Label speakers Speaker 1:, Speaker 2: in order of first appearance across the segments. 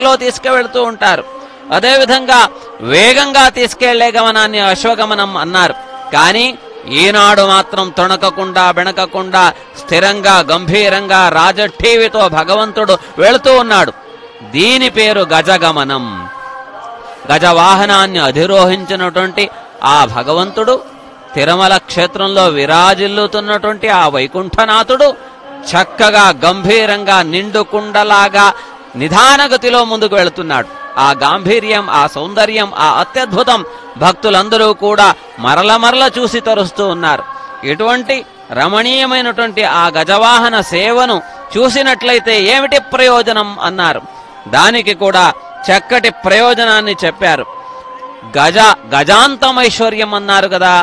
Speaker 1: లో తీసుకువెళ్తూ ఉంటారు అదేవిధంగా వేగంగా తీసుకెళ్లే గమనాన్ని అశ్వగమనం అన్నారు కానీ ఈనాడు మాత్రం తొణకకుండా బెణకకుండా స్థిరంగా గంభీరంగా రాజఠీవితో భగవంతుడు వెళుతూ ఉన్నాడు దీని పేరు గజగమనం గజవాహనాన్ని అధిరోహించినటువంటి ఆ భగవంతుడు తిరుమల క్షేత్రంలో విరాజిల్లుతున్నటువంటి ఆ వైకుంఠనాథుడు చక్కగా గంభీరంగా నిండుకుండలాగా నిదానగతిలో ముందుకు వెళుతున్నాడు ఆ గాంభీర్యం ఆ సౌందర్యం ఆ అత్యద్భుతం భక్తులందరూ కూడా మరల మరల చూసి తరుస్తూ ఉన్నారు ఇటువంటి రమణీయమైనటువంటి ఆ గజవాహన సేవను చూసినట్లయితే ఏమిటి ప్రయోజనం అన్నారు దానికి కూడా చక్కటి ప్రయోజనాన్ని చెప్పారు గజ గజాంతమైశ్వర్యం అన్నారు కదా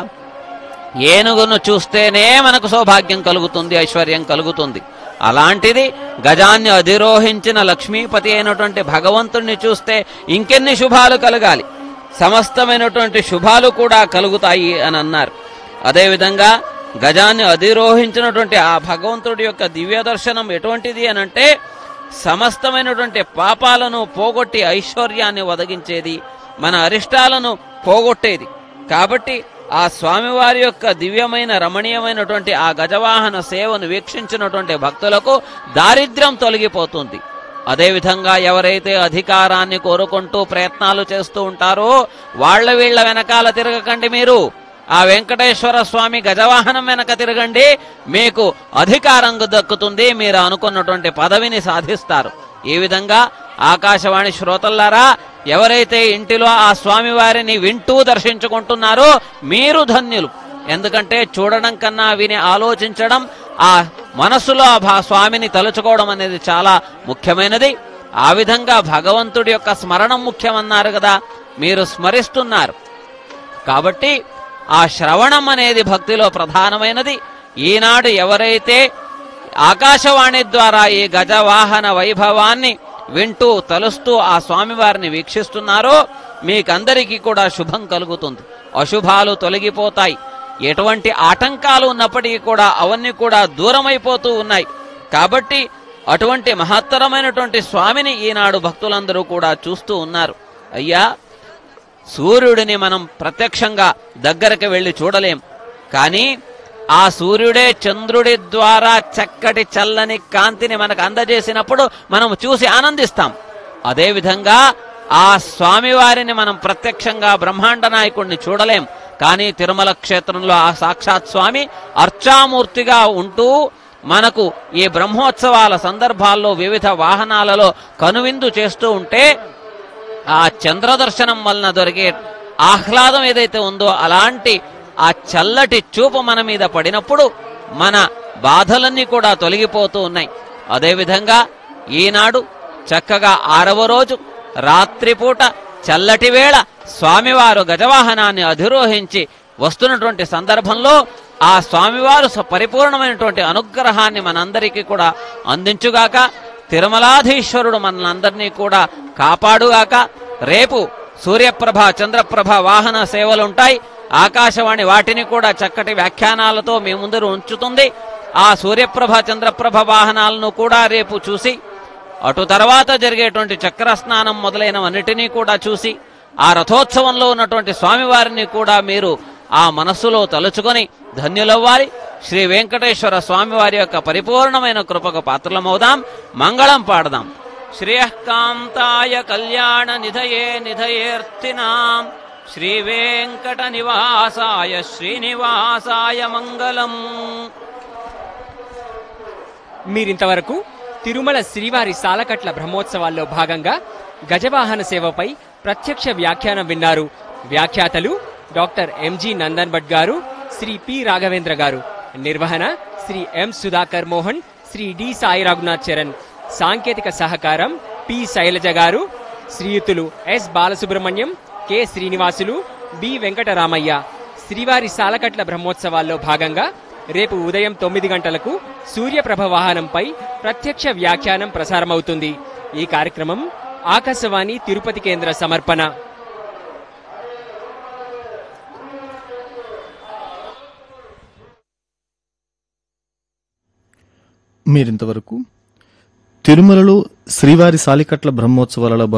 Speaker 1: ఏనుగును చూస్తేనే మనకు సౌభాగ్యం కలుగుతుంది ఐశ్వర్యం కలుగుతుంది అలాంటిది గజాన్ని అధిరోహించిన లక్ష్మీపతి అయినటువంటి భగవంతుణ్ణి చూస్తే ఇంకెన్ని శుభాలు కలగాలి సమస్తమైనటువంటి శుభాలు కూడా కలుగుతాయి అని అన్నారు అదేవిధంగా గజాన్ని అధిరోహించినటువంటి ఆ భగవంతుడి యొక్క దివ్య దర్శనం ఎటువంటిది అని అంటే సమస్తమైనటువంటి పాపాలను పోగొట్టి ఐశ్వర్యాన్ని ఒదగించేది మన అరిష్టాలను పోగొట్టేది కాబట్టి ఆ స్వామివారి యొక్క దివ్యమైన రమణీయమైనటువంటి ఆ గజవాహన సేవను వీక్షించినటువంటి భక్తులకు దారిద్ర్యం తొలగిపోతుంది అదేవిధంగా ఎవరైతే అధికారాన్ని కోరుకుంటూ ప్రయత్నాలు చేస్తూ ఉంటారో వాళ్ళ వీళ్ళ వెనకాల తిరగకండి మీరు ఆ వెంకటేశ్వర స్వామి గజవాహనం వెనక తిరగండి మీకు అధికారం దక్కుతుంది మీరు అనుకున్నటువంటి పదవిని సాధిస్తారు ఈ విధంగా ఆకాశవాణి శ్రోతల్లారా ఎవరైతే ఇంటిలో ఆ స్వామి వారిని వింటూ దర్శించుకుంటున్నారో మీరు ధన్యులు ఎందుకంటే చూడడం కన్నా విని ఆలోచించడం ఆ మనస్సులో ఆ భా- స్వామిని తలుచుకోవడం అనేది చాలా ముఖ్యమైనది ఆ విధంగా భగవంతుడి యొక్క స్మరణం ముఖ్యమన్నారు కదా మీరు స్మరిస్తున్నారు కాబట్టి ఆ శ్రవణం అనేది భక్తిలో ప్రధానమైనది ఈనాడు ఎవరైతే ఆకాశవాణి ద్వారా ఈ గజవాహన వైభవాన్ని వింటూ తలుస్తూ ఆ స్వామివారిని వీక్షిస్తున్నారో మీకందరికీ కూడా శుభం కలుగుతుంది అశుభాలు తొలగిపోతాయి ఎటువంటి ఆటంకాలు ఉన్నప్పటికీ కూడా అవన్నీ కూడా దూరమైపోతూ ఉన్నాయి కాబట్టి అటువంటి మహత్తరమైనటువంటి స్వామిని ఈనాడు భక్తులందరూ కూడా చూస్తూ ఉన్నారు అయ్యా సూర్యుడిని మనం ప్రత్యక్షంగా దగ్గరకు వెళ్ళి చూడలేం కానీ ఆ సూర్యుడే చంద్రుడి ద్వారా చక్కటి చల్లని కాంతిని మనకు అందజేసినప్పుడు మనం చూసి ఆనందిస్తాం అదేవిధంగా ఆ స్వామివారిని మనం ప్రత్యక్షంగా బ్రహ్మాండ నాయకుడిని చూడలేం కానీ తిరుమల క్షేత్రంలో ఆ సాక్షాత్ స్వామి అర్చామూర్తిగా ఉంటూ మనకు ఈ బ్రహ్మోత్సవాల సందర్భాల్లో వివిధ వాహనాలలో కనువిందు చేస్తూ ఉంటే ఆ చంద్రదర్శనం వలన దొరికే ఆహ్లాదం ఏదైతే ఉందో అలాంటి ఆ చల్లటి చూపు మన మీద పడినప్పుడు మన బాధలన్నీ కూడా తొలగిపోతూ ఉన్నాయి అదేవిధంగా ఈనాడు చక్కగా ఆరవ రోజు రాత్రిపూట చల్లటి వేళ స్వామివారు గజవాహనాన్ని అధిరోహించి వస్తున్నటువంటి సందర్భంలో ఆ స్వామివారు స- పరిపూర్ణమైనటువంటి అనుగ్రహాన్ని మనందరికీ కూడా అందించుగాక తిరుమలాధీశ్వరుడు మనందరినీ కూడా కాపాడుగాక రేపు సూర్యప్రభ చంద్రప్రభ వాహన సేవలుంటాయి ఆకాశవాణి వాటిని కూడా చక్కటి వ్యాఖ్యానాలతో మీ ముందర ఉంచుతుంది ఆ సూర్యప్రభ చంద్రప్రభ వాహనాలను కూడా రేపు చూసి అటు తర్వాత జరిగేటువంటి చక్ర స్నానం మొదలైనవన్నిటినీ కూడా చూసి ఆ రథోత్సవంలో ఉన్నటువంటి స్వామివారిని కూడా మీరు ఆ మనస్సులో తలుచుకొని ధన్యులవ్వాలి శ్రీ వెంకటేశ్వర స్వామివారి యొక్క పరిపూర్ణమైన కృపకు పాత్రలమవుదాం మంగళం పాడదాం శ్రేయకాంతాయ కళ్యాణ నిధయే నిధయేర్తినాం శ్రీ వెంకట నివాసాయ శ్రీనివాసాయ మంగళం
Speaker 2: మీరింతవరకు తిరుమల శ్రీవారి సాలకట్ల బ్రహ్మోత్సవాల్లో భాగంగా గజవాహన సేవపై ప్రత్యక్ష వ్యాఖ్యానం విన్నారు వ్యాఖ్యాతలు డాక్టర్ ఎంజి నందన్ భట్ గారు శ్రీ పి రాఘవేంద్ర గారు నిర్వహణ శ్రీ ఎం సుధాకర్ మోహన్ శ్రీ డి సాయి రఘునాథ్ చరణ్ సాంకేతిక సహకారం పి శైలజ గారు శ్రీయుతులు S Balasubrahmanyam K Srinivasulu B Venkataramayya శ్రీవారి సాలకట్ల బ్రహ్మోత్సవాల్లో భాగంగా రేపు ఉదయం తొమ్మిది గంటలకు సూర్యప్రభ వాహనంపై ప్రత్యక్ష వ్యాఖ్యానం ప్రసారమవుతుంది ఈ కార్యక్రమం ఆకాశవాణి తిరుపతి కేంద్ర సమర్పణ
Speaker 3: మీరింతవరకు తిరుమలలో శ్రీవారి సాలికట్ల బ్రహ్మోత్సవాలలో